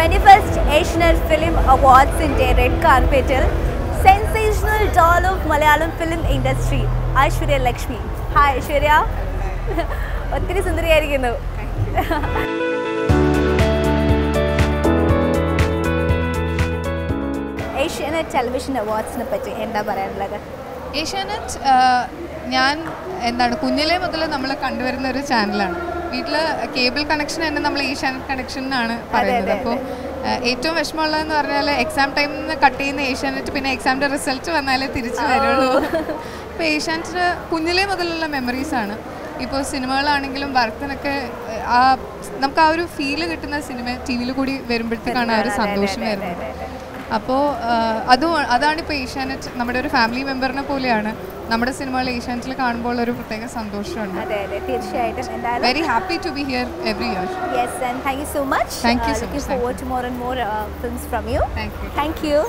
Twenty first Asianet film അവാർഡ്സിൻ്റെ red കാർപ്പറ്റിൽ sensational doll of Malayalam film industry Aishwarya Lakshmi hi Aishwarya ഒത്തിരി സുന്ദരിയായിരിക്കുന്നു ഏഷ്യാനെറ്റ് ടെലിവിഷൻ അവാർഡ്സിനെ പറ്റി എന്താ പറയാനുള്ളത് ഏഷ്യാനെറ്റ് ആ, ഞാൻ എന്താണ് കുഞ്ഞിലേ മുതൽ നമ്മൾ കണ്ടുവരുന്ന ഒരു ചാനലാണ് വീട്ടിൽ കേബിൾ കണക്ഷൻ തന്നെ നമ്മൾ ഏഷ്യാനെറ്റ് കണക്ഷൻ എന്നാണ് പറയുന്നത് അതെ, അപ്പോൾ ഏറ്റവും വിഷമമുള്ളതെന്ന് പറഞ്ഞാൽ എക്സാം ടൈമിൽ നിന്ന് കട്ട് ചെയ്യുന്ന ഏഷ്യാനെറ്റ് പിന്നെ എക്സാമിൻ്റെ റിസൾട്ട് വന്നാലേ തിരിച്ചു വരുള്ളൂ അപ്പോൾ ഏഷ്യാനെറ്റിന് കുഞ്ഞിലേ മുതലുള്ള മെമ്മറീസാണ് ഇപ്പോൾ സിനിമകളാണെങ്കിലും ഭരതനൊക്കെ ആ നമുക്ക് ആ ഒരു ഫീല് കിട്ടുന്ന സിനിമ ടി വിയിൽ കൂടി വരുമ്പോഴത്തേക്കാണ് ആ ഒരു സന്തോഷം വരുന്നത് അപ്പോൾ അതും അതാണ് ഇപ്പോൾ ഏഷ്യാനെറ്റ് നമ്മുടെ ഒരു ഫാമിലി മെമ്പറിനെ പോലെയാണ് നമ്മുടെ സിനിമകൾ ഏഷ്യാനെറ്റിൽ കാണുമ്പോൾ ഒരു പ്രത്യേക സന്തോഷമുണ്ട് അതെ അതെ തീർച്ചയായിട്ടും എന്തായാലും very happy to be here every year Yes, and thank you so much. Thank you Uh, so looking much. Thank forward to more and more uh, films from you. Thank you Thank you.